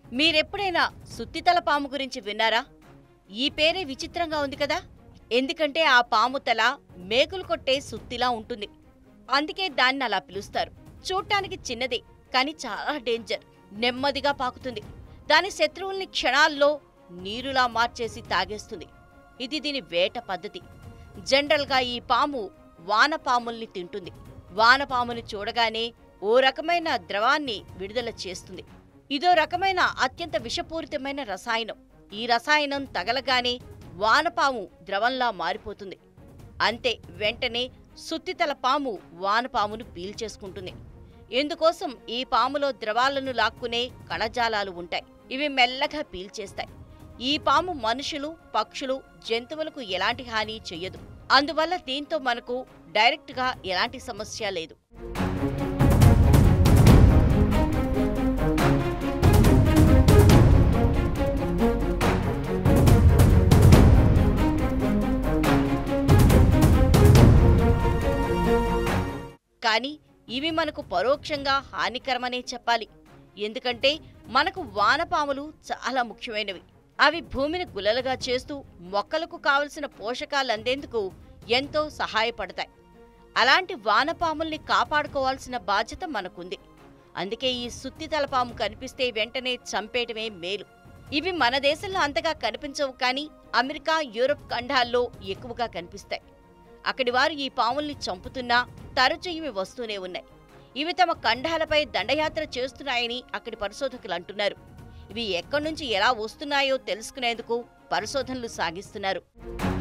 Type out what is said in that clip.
మీరెప్పుడైనా సుత్తితల పాము గురించి విన్నారా ఈ పేరే విచిత్రంగా ఉంది కదా ఎందుకంటే ఆ పాము తల మేకులు కొట్టే సుత్తిలా ఉంటుంది అందుకే దాన్ని అలా పిలుస్తారు చూడటానికి చిన్నదే కానీ చాలా డేంజర్ నెమ్మదిగా పాకుతుంది దాని శత్రువుల్ని క్షణాల్లో నీరులా మార్చేసి తాగేస్తుంది ఇది దీని వేట పద్ధతి జనరల్గా ఈ పాము వానపాముల్ని తింటుంది వానపాముని చూడగానే ఓ రకమైన ద్రవాన్ని విడుదల చేస్తుంది ఇదో రకమైన అత్యంత విషపూరితమైన రసాయనం ఈ రసాయనం తగలగానే వానపాము ద్రవంలా మారిపోతుంది అంతే వెంటనే సుత్తితల పాము వానపామును పీల్చేసుకుంటుంది ఇందుకోసం ఈ పాములో ద్రవాలను లాక్కునే కణజాలాలు ఉంటాయి ఇవి మెల్లగా పీల్చేస్తాయి ఈ పాము మనుషులు పక్షులు జంతువులకు ఎలాంటి హాని చెయ్యదు అందువల్ల దీంతో మనకు డైరెక్ట్గా ఎలాంటి సమస్య లేదు కానీ ఇవి మనకు పరోక్షంగా హానికరమనే చెప్పాలి ఎందుకంటే మనకు వానపాములు చాలా ముఖ్యమైనవి అవి భూమిని గులలుగా చేస్తూ మొక్కలకు కావలసిన పోషకాలు అందేందుకు ఎంతో సహాయపడతాయి అలాంటి వానపాముల్ని కాపాడుకోవాల్సిన బాధ్యత మనకుంది అందుకే ఈ సుత్తి తలపాము కనిపిస్తే వెంటనే చంపేయటమే మేలు ఇవి మన దేశంలో అంతగా కనిపించవు కానీ అమెరికా యూరప్ ఖండాల్లో ఎక్కువగా కనిపిస్తాయి అక్కడి వారు ఈ పాముల్ని చంపుతున్నా తరచు ఇవి వస్తూనే ఉన్నాయి ఇవి తమ ఖండాలపై దండయాత్ర చేస్తున్నాయని అక్కడి పరిశోధకులు అంటున్నారు ఇవి ఎక్కడి నుంచి ఎలా వస్తున్నాయో తెలుసుకునేందుకు పరిశోధనలు సాగిస్తున్నారు